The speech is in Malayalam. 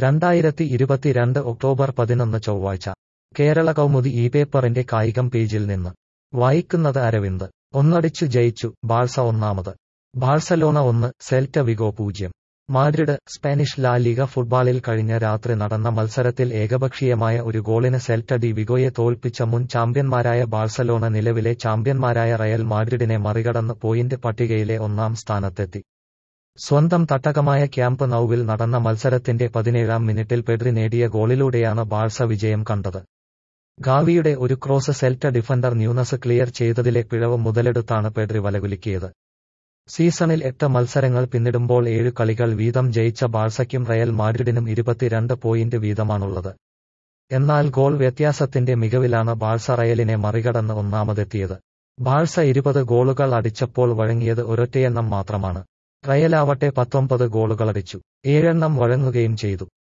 രണ്ടായിരത്തി ഇരുപത്തിരണ്ട് ഒക്ടോബർ പതിനൊന്ന് ചൊവ്വാഴ്ച കേരള കൗമുദി ഈ പേപ്പറിന്റെ കായികം പേജിൽ നിന്ന് വായിക്കുന്നത് അരവിന്ദ് ഒന്നടിച്ചു ജയിച്ചു ബാഴ്സ ഒന്നാമത് ബാഴ്സലോണ ഒന്ന് സെൽറ്റ വിഗോ പൂജ്യം മാഡ്രിഡ് സ്പാനിഷ് ലാ ലീഗ ഫുട്ബോളിൽ കഴിഞ്ഞ രാത്രി നടന്ന മത്സരത്തിൽ ഏകപക്ഷീയമായ ഒരു ഗോളിന് സെൽറ്റ ഡി വിഗോയെ തോൽപ്പിച്ച മുൻ ചാമ്പ്യന്മാരായ ബാഴ്സലോണ നിലവിലെ ചാമ്പ്യന്മാരായ റയൽ മാഡ്രിഡിനെ മറികടന്ന് പോയിന്റ് പട്ടികയിലെ ഒന്നാം സ്ഥാനത്തെത്തി സ്വന്തം തട്ടകമായ ക്യാമ്പ് നൌവിൽ നടന്ന മത്സരത്തിന്റെ പതിനേഴാം മിനിറ്റിൽ പെഡ്രി നേടിയ ഗോളിലൂടെയാണ് ബാഴ്സ വിജയം കണ്ടത് ഗാവിയുടെ ഒരു cross Celta defender Nunez clear ചെയ്തതിലെ പിഴവ് മുതലെടുത്താണ് പെഡ്രി വലകുലുക്കിയത് സീസണിൽ എട്ട് മത്സരങ്ങൾ പിന്നിടുമ്പോൾ ഏഴ് കളികൾ വീതം ജയിച്ച ബാഴ്സയ്ക്കും റയൽ മാഡ്രിഡിനും ഇരുപത്തിരണ്ട് പോയിന്റ് വീതമാണുള്ളത് എന്നാൽ ഗോൾ വ്യത്യാസത്തിന്റെ മികവിലാണ് ബാഴ്സ റയലിനെ മറികടന്ന് ഒന്നാമതെത്തിയത് ബാഴ്സ ഇരുപത് ഗോളുകൾ അടിച്ചപ്പോൾ വഴങ്ങിയത് ഒരൊറ്റയെണ്ണം മാത്രമാണ് റയലാവട്ടെ പത്തൊമ്പത് ഗോളുകളടിച്ചു ഏഴെണ്ണം വഴങ്ങുകയും ചെയ്തു